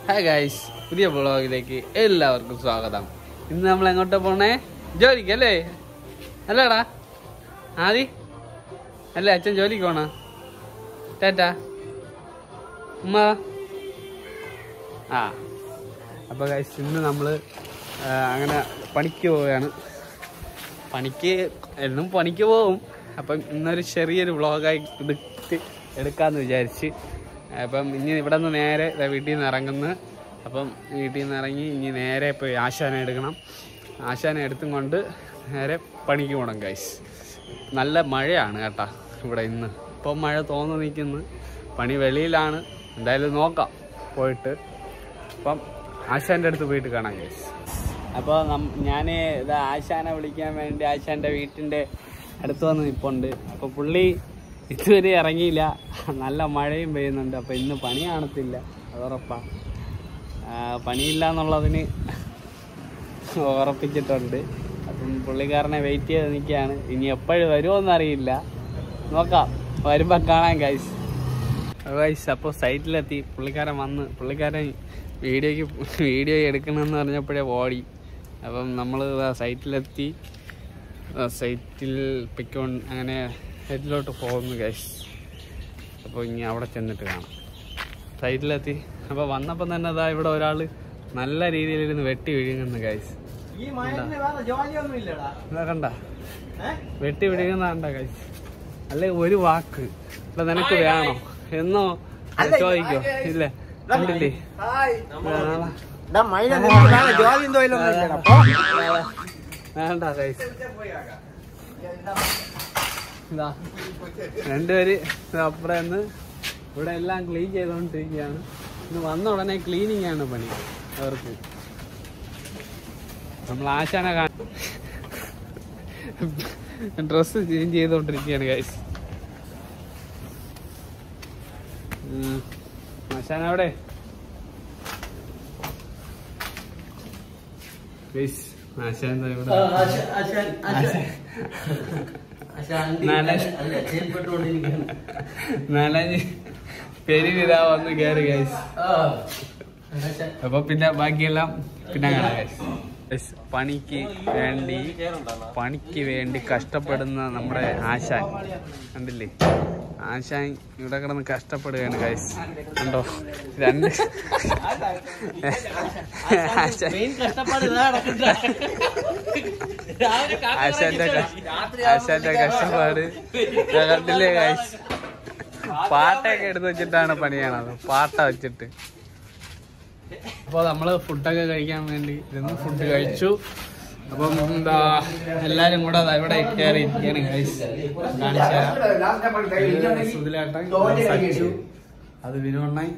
Hi guys പുതിയ വ്ളോഗിലേക്ക് എല്ലാവർക്കും സ്വാഗതം ഇന്ന് നമ്മൾ എങ്ങോട്ടാ പോണേ ജോലിക്ക് അല്ലേ അല്ലേടാ ആദി അല്ലേ അച്ഛൻ ജോലിക്ക് പോണ ടാറ്റാ ഉമ്മ ആ അപ്പോൾ ഗൈസ് ഇന്ന് നമ്മൾ അങ്ങനെ പണിക്ക് പോവുകയാണ് പണിക്ക് എന്നും പണിക്ക് പോവും അപ്പം ഇന്നൊരു ചെറിയൊരു വ്ളോഗായി എടുത്ത് എടുക്കാമെന്ന് വിചാരിച്ച് അപ്പം ഇനി ഇവിടെ നിന്ന് നേരെ ദേ വീട്ടിൽ നിന്ന് ഇറങ്ങുന്നു അപ്പം വീട്ടിൽ നിന്ന് ഇറങ്ങി ഇനി നേരെ പോയി ആശാനെ എടുക്കണം ആശാനെ എടുത്തും കൊണ്ട് നേരെ പണിക്ക് പോകണം ഗൈസ് നല്ല മഴയാണ് കേട്ടാ ഇവിടെ ഇന്ന് ഇപ്പം മഴ തോന്നു നിൽക്കുന്നു പണി വെളിയിലാണ് എന്തായാലും നോക്കാം പോയിട്ട് അപ്പം ആശാൻ്റെ അടുത്ത് പോയിട്ട് കാണാം ഗൈസ് അപ്പോൾ ഞാൻ ഇത് ആശാനെ വിളിക്കാൻ വേണ്ടി ആശാൻ്റെ വീട്ടിൻ്റെ അടുത്ത് വന്ന് നിൽപ്പുണ്ട് അപ്പോൾ പുള്ളി ഇതുവരെ ഇറങ്ങിയില്ല നല്ല മഴയും പെയ്യുന്നുണ്ട് അപ്പോൾ ഇന്ന് പണി കാണത്തില്ല അത് ഉറപ്പാ ആ, പണിയില്ല എന്നുള്ളതിന് ഉറപ്പിച്ചിട്ടുണ്ട് അപ്പം പുള്ളിക്കാരനെ വെയിറ്റ് ചെയ്ത് നിൽക്കുകയാണ് ഇനി എപ്പോഴും വരുമോയെന്ന് അറിയില്ല നോക്കാം വരുമ്പോൾ കാണാം ഗൈസ് ഗൈസ് അപ്പോൾ സൈറ്റിലെത്തി പുള്ളിക്കാരൻ വന്ന് പുള്ളിക്കാരൻ വീഡിയോയ്ക്ക് വീഡിയോ എടുക്കണമെന്ന് പറഞ്ഞപ്പോഴേ ഓടി അപ്പം നമ്മൾ സൈറ്റിലെത്തി ആ, സൈറ്റിൽ പിക്കോൺ അങ്ങനെ സൈറ്റിലോട്ട് പോകുന്നു ഗൈസ് അപ്പോൾ ഇനി അവിടെ ചെന്നിട്ട് കാണാം സൈറ്റിലെത്തി അപ്പോൾ വന്നപ്പം തന്നെ അതാ ഇവിടെ ഒരാൾ നല്ല രീതിയിലിരുന്ന് വെട്ടി വിഴുങ്ങുന്നു ഗൈസ് ഈ മഴത്തിന് വേറെ ജോലിയൊന്നും ഇല്ലടാ ഇതാ കണ്ട ഏ? വെട്ടി വിഴുങ്ങുന്ന കണ്ട ഗൈസ് അല്ലെ ഒരു വാക്ക് ഇല്ല നിനക്ക് വേണോ എന്നോ അല്ല, ചോദിക്കോ ഇല്ല കണ്ടില്ലേ ഹായ് നാളെ- എടാ, മഴത്തിന് വേറെ ജോലിയും തൊഴിലൊന്നും ഇല്ലടാ പോ. നാളെ വേണ്ട ഗൈസ് ഇതാ രണ്ടുപേര് അപ്പുറം നിന്ന് ഇവിടെ എല്ലാം ക്ലീൻ ചെയ്തുകൊണ്ടിരിക്കുകയാണ് ഇന്ന് വന്ന ഉടനെ ക്ലീനിങ് ആണ് പണി അവർക്ക് നമ്മൾ ആശാനെ കാ ഡ്രസ്സ് ചേഞ്ച് ചെയ്തുകൊണ്ടിരിക്കുകയാണ് ഗൈസ് ആശാൻ അവിടെ ഗൈസ് ആശാൻ ദാ ഇവിടെ നാലഞ്ച് പെരുവിതാ വന്ന് കയറി ഗൈസ് അപ്പൊ പിന്നെ ബാക്കിയെല്ലാം പിന്നെ കാണാം ഗൈസ് ഗൈസ് പണിക്ക് വേണ്ടി പണിക്ക് വേണ്ടി കഷ്ടപ്പെടുന്ന നമ്മുടെ ആശാൻ കണ്ടില്ലേ ആശാൻ ഇവിടെ കിടന്ന് കഷ്ടപ്പെടുകയാണ് ഗൈസ് കണ്ടോ രണ്ട് ആശാൻ ആശാന്റെ കഷ്- ആശാന്റെ കഷ്ടപ്പാട് ദാ കണ്ടില്ലേ ഗൈസ് പാട്ടൊക്കെ എടുത്ത് വെച്ചിട്ടാണ് പണിയാണത് പാട്ട വെച്ചിട്ട് അപ്പോൾ നമ്മള് ഫുഡൊക്കെ കഴിക്കാൻ വേണ്ടി ഇരുന്ന് ഫുഡ് കഴിച്ചു അപ്പം എന്താ എല്ലാരും കൂടെ ദാ ഇവിടെ കയറി ഇരിക്കുകയാണ് ഗൈസ് കാണിച്ചു തരാം ഇത് സുധിലേട്ടൻ ഇത് സച്ചു അത് വിനോണ്ണൻ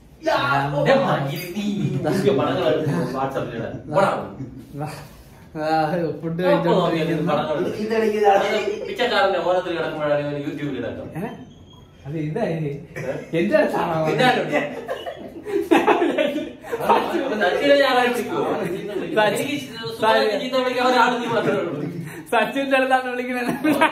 ഫുഡ് കഴിച്ചോണ്ടിരിക്കുന്നു പിച്ചക്കാരന്റെ മോനത്തിൽ കിടക്കുമ്പോഴാണ് ഇവൻ യൂട്യൂബിൽ ഇടാം ഏ? അത് ഇതായി എന്റെ അടുത്താണോ സച്ചിന്റെ അടുത്താണ് വിളിക്കുന്നത്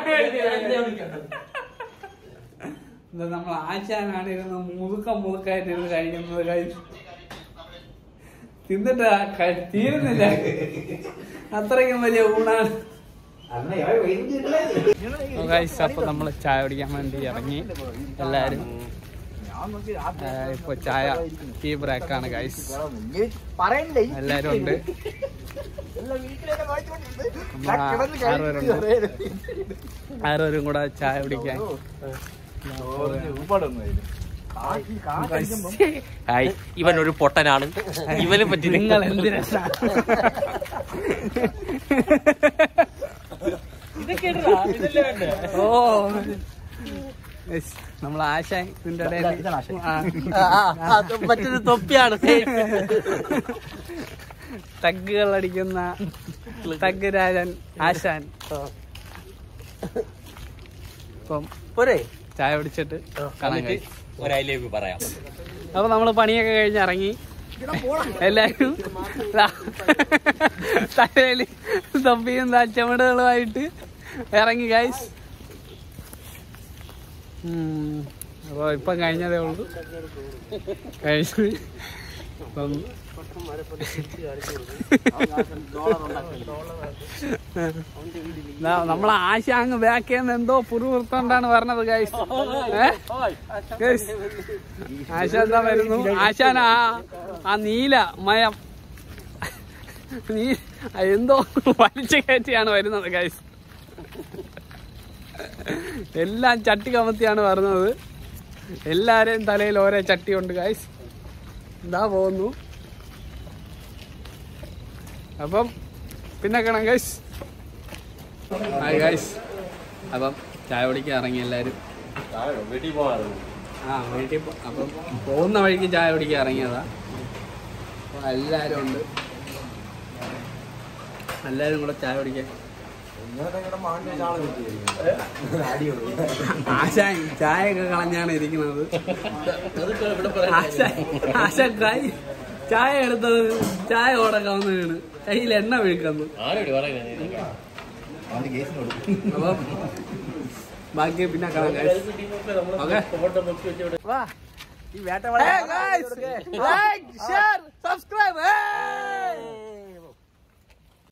ഇത് നമ്മൾ ആശാനാണ് ഇരുന്ന് മുതുക്ക മുതുക്കായിട്ട് ഇരുന്ന് കഴിക്കുന്നത് കഴിച്ച് തിന്നിട്ട് കഴി- തീരുന്നില്ല അത്രയ്ക്കും വലിയ ഊണാണ് ഗൈസ് അപ്പൊ നമ്മള് ചായ കുടിക്കാൻ വേണ്ടി ഇറങ്ങി എല്ലാരും ആ, ഇപ്പൊ ചായ ടീ ബ്രേക്കാണ് ഗൈസ് പറയണ്ടേ എല്ലാരും ഉണ്ട് നമ്മള് ആറുപേരുണ്ട് ആറുപേരും കൂടെ ചായ കുടിക്കാൻ ഹായ് ഇവൻ ഒരു പൊട്ടനാണ് ഇവനെ പറ്റി നിങ്ങൾ എന്ത് രസാ ഓ Yes, നമ്മൾ ആശ ഇതിന്റെ ഇടയിൽ ആ. മറ്റൊരു തൊപ്പിയാണ് തഗ്ഗുകൾ അടിക്കുന്ന തഗ് രാജൻ ആശാൻ ഇപ്പം പോരെ ചായ കുടിച്ചിട്ട് കാണാൻ കഴിയും ഒരയിലേക്ക് പറയാം അപ്പൊ നമ്മള് പണിയൊക്കെ കഴിഞ്ഞ് ഇറങ്ങി എല്ലാരും തലയില് തൊപ്പിയും ചുമടുകളുമായിട്ട് ഇറങ്ങി ഗൈസ് അപ്പൊ ഇപ്പം കഴിഞ്ഞതേ ഉള്ളൂ കഴിഞ്ഞ് അപ്പം ദാ നമ്മളെ ആശ അങ്ങ് ബാക്കിന്ന് എന്തോ പുറുവൃത്തോണ്ടാണ് പറഞ്ഞത് ഗൈസ് ആശ എന്താ വരുന്നു ആശാൻ ആ ആ നീല മയം നീ ആ എന്തോ വലിച്ചു കയറ്റിയാണ് വരുന്നത് ഗൈസ് എല്ലാം ചട്ടി കമത്തിയാണ് വരുന്നത് എല്ലാരെയും തലയിൽ ഓരോ ചട്ടിയുണ്ട് ഗൈസ് ഇതാ പോകുന്നു അപ്പം പിന്നെ കാണാം ഗൈസ് ഹായ് ഗൈസ് അപ്പം ചായ കുടിക്കാൻ ഇറങ്ങി എല്ലാവരും വീട്ടിൽ പോകാറ് ആ വീട്ടിൽ പോ- അപ്പം പോകുന്ന വഴിക്ക് ചായ കുടിക്കാൻ ഇറങ്ങിയതാ അപ്പോൾ എല്ലാവരും ഉണ്ട് എല്ലാവരും കൂടെ ചായ കുടിക്കാൻ ആശാൻ ചായ ഒക്കെ കളഞ്ഞാണ് ഇരിക്കുന്നത് ആശാൻ ആശാൻ ചായ ചായ എടുത്തത് ചായ ഓടൊക്കെ വന്ന് വീണ് കയ്യിൽ എണ്ണ വീഴ്ക്കുന്നു ആരോട് പറയുന്നത് അപ്പം ബാക്കി പിന്നെ കാണാം ഓക്കെ വാ ഈ വേട്ട Hey guys, like, share,